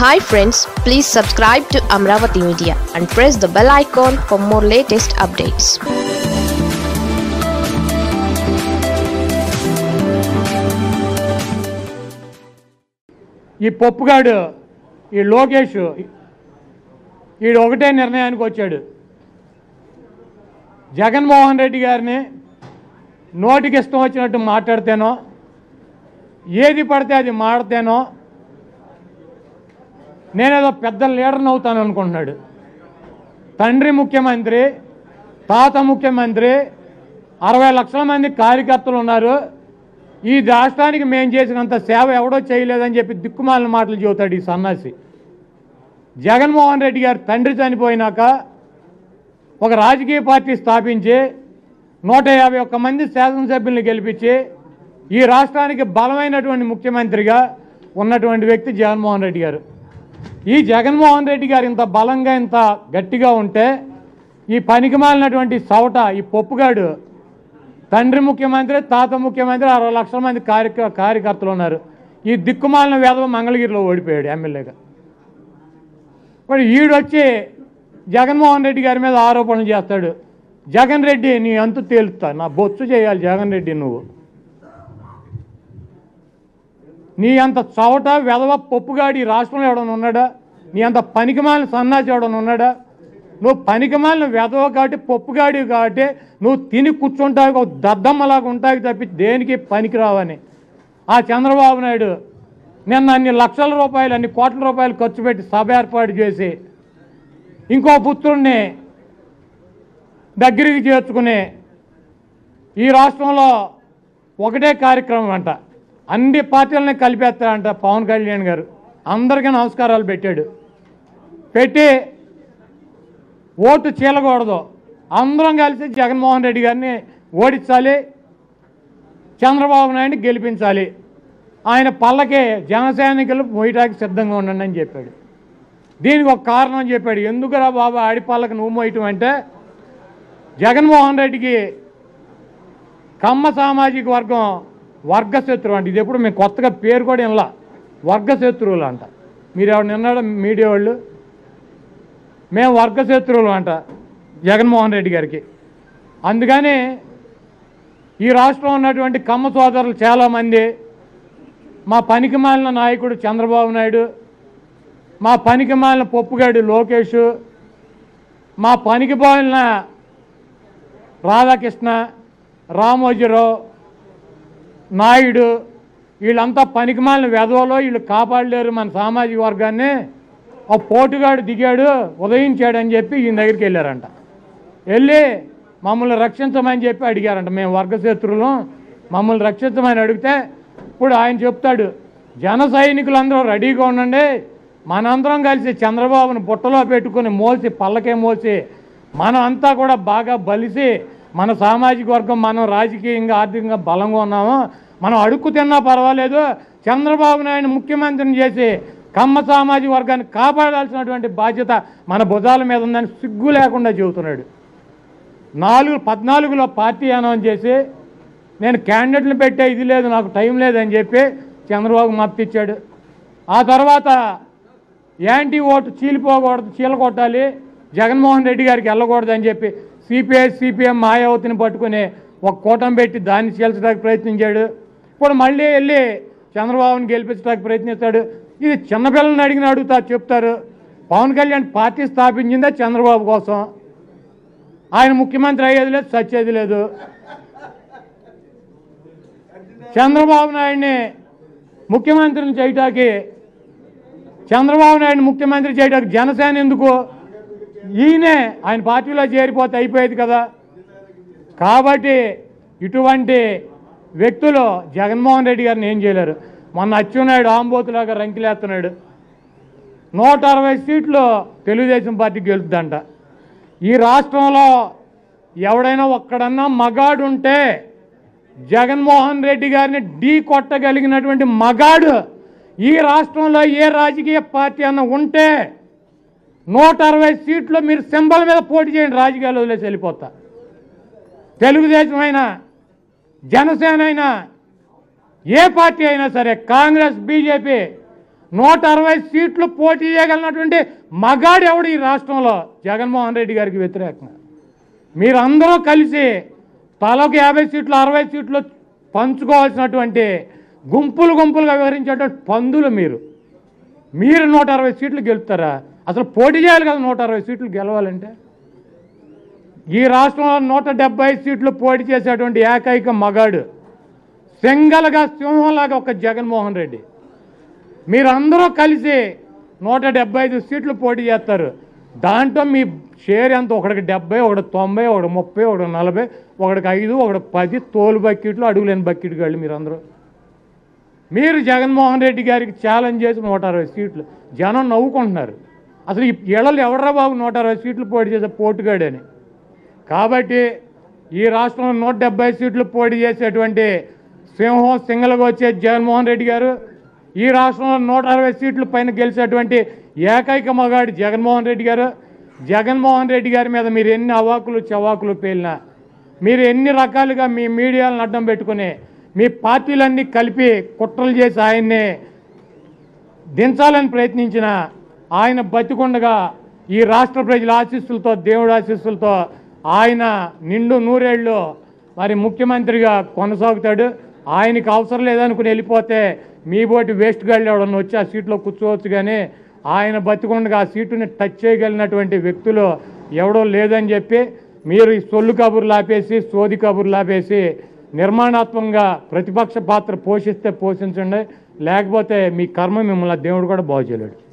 hi friends please subscribe to Amaravati media and press the bell icon for more latest updates ఈ పప్పుగాడు ఈ లోకేష్ వీడు ఒకటే నిర్ణయానికి వచ్చాడు జగన్మోహన్ రెడ్డి గారిని నోటికి ఇష్టం వచ్చినట్టు మాట్లాడితేనో ఏది పడితే అది మాడితేనో నేనేదో పెద్ద లీడర్ని అవుతాను అనుకుంటున్నాడు తండ్రి ముఖ్యమంత్రి తాత ముఖ్యమంత్రి అరవై లక్షల మంది కార్యకర్తలు ఉన్నారు ఈ రాష్ట్రానికి మేము చేసినంత సేవ ఎవడో చేయలేదని చెప్పి దిక్కుమాలిన మాటలు చెబుతాడు ఈ సన్నాసి జగన్మోహన్ రెడ్డి గారు తండ్రి చనిపోయినాక ఒక రాజకీయ పార్టీ స్థాపించి నూట యాభై ఒక్క మంది శాసనసభ్యుల్ని గెలిపించి ఈ రాష్ట్రానికి బలమైనటువంటి ముఖ్యమంత్రిగా ఉన్నటువంటి వ్యక్తి జగన్మోహన్ రెడ్డి గారు ఈ జగన్మోహన్ రెడ్డి గారు ఇంత బలంగా ఇంత గట్టిగా ఉంటే ఈ పనికిమాలినటువంటి సవట ఈ పప్పుగాడు తండ్రి ముఖ్యమంత్రి తాత ముఖ్యమంత్రి అరవై లక్షల మంది కార్యక కార్యకర్తలు ఉన్నారు ఈ దిక్కుమాలిన వేదవ మంగళగిరిలో ఓడిపోయాడు ఎమ్మెల్యేగా ఇప్పుడు ఈడొచ్చి జగన్మోహన్ రెడ్డి గారి మీద ఆరోపణలు చేస్తాడు జగన్ రెడ్డి నీ అంతు తేలుతా నా బొచ్చు చేయాలి జగన్ రెడ్డి నువ్వు నీ అంత చవట వెధవ పప్పుగాడి ఈ రాష్ట్రంలో ఎవడన్నా ఉన్నాడా నీ అంత పనికిమాలిన సన్నాసి ఎవడన్నా ఉన్నాడా నువ్వు పనికిమాలిన వెధవ కాబట్టి పప్పుగాడి కాబట్టి నువ్వు తిని కూర్చుంటావు ఒక దద్దమ్మలాగా ఉంటావు తప్పి దేనికి పనికి రావని ఆ చంద్రబాబు నాయుడు నిన్న అన్ని లక్షల రూపాయలు అన్ని కోట్ల రూపాయలు ఖర్చు పెట్టి సభ ఏర్పాటు చేసి ఇంకో పుత్రుణ్ణి దగ్గరికి చేర్చుకుని ఈ రాష్ట్రంలో ఒకటే కార్యక్రమం అంట అన్ని పార్టీలని కలిపేస్తారంట పవన్ కళ్యాణ్ గారు అందరికీ నమస్కారాలు పెట్టాడు పెట్టి ఓటు చీలకూడదు అందరం కలిసి జగన్మోహన్ రెడ్డి గారిని ఓడించాలి చంద్రబాబు నాయుడిని గెలిపించాలి ఆయన పల్లకి జనసైనికులు మోయటానికి సిద్ధంగా ఉండండి అని చెప్పాడు దీనికి ఒక కారణం చెప్పాడు ఎందుకురా బాబు ఆడి పల్లకి నువ్వు మోయటం అంటే జగన్మోహన్ రెడ్డికి కమ్మ సామాజిక వర్గం వర్గశత్రువు అంట ఇది ఎప్పుడు మేము కొత్తగా పేరు కూడా వినలా వర్గశత్రువులు అంట మీరు ఎవరు నిన్నాడు మీడియా వాళ్ళు మేము వర్గశత్రువులు అంట జగన్మోహన్ రెడ్డి గారికి అందుకని ఈ రాష్ట్రంలో ఉన్నటువంటి కమ్మ సోదరులు చాలామంది మా పనికి మాలిన నాయకుడు చంద్రబాబు నాయుడు మా పనికి మాలిన పప్పుగాడు లోకేష్ మా పనికి పోలిన రాధాకృష్ణ రామోజీరావు నాయుడు వీళ్ళంతా పనికిమాలిన వెధవలో వీళ్ళు కాపాడలేరు మన సామాజిక వర్గాన్ని ఆ పోటుగాడు దిగాడు ఉదయించాడని చెప్పి ఈయన దగ్గరికి వెళ్ళారంట వెళ్ళి మమ్మల్ని రక్షించమని చెప్పి అడిగారంట మేము వర్గశత్రులం మమ్మల్ని రక్షించమని అడిగితే ఇప్పుడు ఆయన చెప్తాడు జన సైనికులందరూ రెడీగా ఉండండి మనందరం కలిసి చంద్రబాబును బుట్టలో పెట్టుకుని మోసి పల్లకే మోసి మనం అంతా కూడా బాగా బలిసి మన సామాజిక వర్గం మనం రాజకీయంగా ఆర్థికంగా బలంగా ఉన్నాము మనం అడుక్కు తిన్నా పర్వాలేదు చంద్రబాబు నాయుడు ముఖ్యమంత్రిని చేసి కమ్మ సామాజిక వర్గాన్ని కాపాడాల్సినటువంటి బాధ్యత మన భుజాల మీద ఉందని సిగ్గు లేకుండా చెబుతున్నాడు నాలుగు పద్నాలుగులో పార్టీ అనౌన్స్ చేసి నేను క్యాండిడేట్లు పెట్టే ఇది లేదు నాకు టైం లేదని చెప్పి చంద్రబాబు మద్దతు ఇచ్చాడు ఆ తర్వాత యాంటీ ఓటు చీలిపోకూడదు చీలకొట్టాలి జగన్మోహన్ రెడ్డి గారికి వెళ్ళకూడదు అని చెప్పి సిపిఐ సిపిఎం మాయావతిని పట్టుకుని ఒక కూటమి పెట్టి దాన్ని చీల్చడానికి ప్రయత్నించాడు ఇప్పుడు మళ్ళీ వెళ్ళి చంద్రబాబుని గెలిపించడానికి ప్రయత్నిస్తాడు ఇది చిన్నపిల్లల్ని అడిగిన అడుగుతా చెప్తారు పవన్ కళ్యాణ్ పార్టీ స్థాపించిందే చంద్రబాబు కోసం ఆయన ముఖ్యమంత్రి అయ్యేది లేదు సచ్చేది లేదు చంద్రబాబు నాయుడిని ముఖ్యమంత్రిని చేయటానికి చంద్రబాబు నాయుడు ముఖ్యమంత్రి చేయడానికి జనసేన ఎందుకు ఈయనే ఆయన పార్టీలో చేరిపోతే అయిపోయేది కదా కాబట్టి ఇటువంటి వ్యక్తులు జగన్మోహన్ రెడ్డి గారిని ఏం చేయలేరు మొన్న అచ్చెన్నాయుడు ఆంబోతులాగా రంకిలేస్తున్నాడు నూట అరవై సీట్లు తెలుగుదేశం పార్టీ గెలుపుదంట ఈ రాష్ట్రంలో ఎవడైనా ఒక్కడన్నా మగాడు ఉంటే జగన్మోహన్ రెడ్డి గారిని ఢీ కొట్టగలిగినటువంటి మగాడు ఈ రాష్ట్రంలో ఏ రాజకీయ పార్టీ అన్న ఉంటే నూట అరవై సీట్లు మీరు సింబల్ మీద పోటీ చేయండి రాజకీయాలు వదిలేసి వెళ్ళిపోతా తెలుగుదేశం అయినా జనసేన అయినా ఏ పార్టీ అయినా సరే కాంగ్రెస్ బీజేపీ నూట అరవై సీట్లు పోటీ చేయగలిగినటువంటి మగాడు ఎవడు ఈ రాష్ట్రంలో జగన్మోహన్ రెడ్డి గారికి వ్యతిరేకంగా మీరందరూ కలిసి తలకు యాభై సీట్లు అరవై సీట్లు పంచుకోవాల్సినటువంటి గుంపులు గుంపులుగా వివరించేటువంటి పందులు మీరు మీరు నూట అరవై సీట్లు గెలుపుతారా అసలు పోటీ చేయాలి కదా నూట అరవై సీట్లు గెలవాలంటే ఈ రాష్ట్రంలో నూట డెబ్బై సీట్లు పోటీ చేసేటువంటి ఏకైక మగాడు సింగల్గా సింహంలాగా ఒక జగన్మోహన్ రెడ్డి మీరందరూ కలిసి నూట డెబ్బై ఐదు సీట్లు పోటీ చేస్తారు దాంట్లో మీ షేర్ ఎంత ఒకడికి డెబ్బై ఒకటి తొంభై ఒకటి ముప్పై ఒకటి నలభై ఒకటికి ఐదు ఒకటి పది తోలు బకెట్లు అడుగులేని బకెట్ గాళ్ళు మీరందరూ మీరు జగన్మోహన్ రెడ్డి గారికి ఛాలెంజ్ చేసి నూట అరవై సీట్లు జనం నవ్వుకుంటున్నారు అసలు ఈ ఇళ్ళలు ఎవడరా బాబు నూట అరవై సీట్లు పోటీ చేసే పోటుగాడని కాబట్టి ఈ రాష్ట్రంలో నూట డెబ్బై సీట్లు పోటీ చేసేటువంటి సింహం సింగల్గా వచ్చే జగన్మోహన్ రెడ్డి గారు ఈ రాష్ట్రంలో నూట అరవై సీట్ల పైన గెలిచేటువంటి ఏకైక మగాడు జగన్మోహన్ రెడ్డి గారు జగన్మోహన్ రెడ్డి గారి మీద మీరు ఎన్ని అవాకులు చవాకులు పేలినా మీరు ఎన్ని రకాలుగా మీ మీడియాలను అడ్డం పెట్టుకుని మీ పార్టీలన్నీ కలిపి కుట్రలు చేసి ఆయన్ని దించాలని ప్రయత్నించిన ఆయన బతికుండగా ఈ రాష్ట్ర ప్రజల ఆశీస్సులతో దేవుడి ఆశీస్సులతో ఆయన నిండు నూరేళ్ళు మరి ముఖ్యమంత్రిగా కొనసాగుతాడు ఆయనకి అవసరం లేదనుకుని వెళ్ళిపోతే మీ బోటి వేస్ట్ గాళ్ళు ఎవడన్నా వచ్చి ఆ సీట్లో కూర్చోవచ్చు కానీ ఆయన బతికుండగా ఆ సీటుని టచ్ చేయగలిగినటువంటి వ్యక్తులు ఎవడో లేదని చెప్పి మీరు ఈ సొల్లు కబుర్లు ఆపేసి సోది కబుర్లు ఆపేసి నిర్మాణాత్మకంగా ప్రతిపక్ష పాత్ర పోషిస్తే పోషించండి లేకపోతే మీ కర్మ మిమ్మల్ని ఆ దేవుడు కూడా బాగు చేయలేడు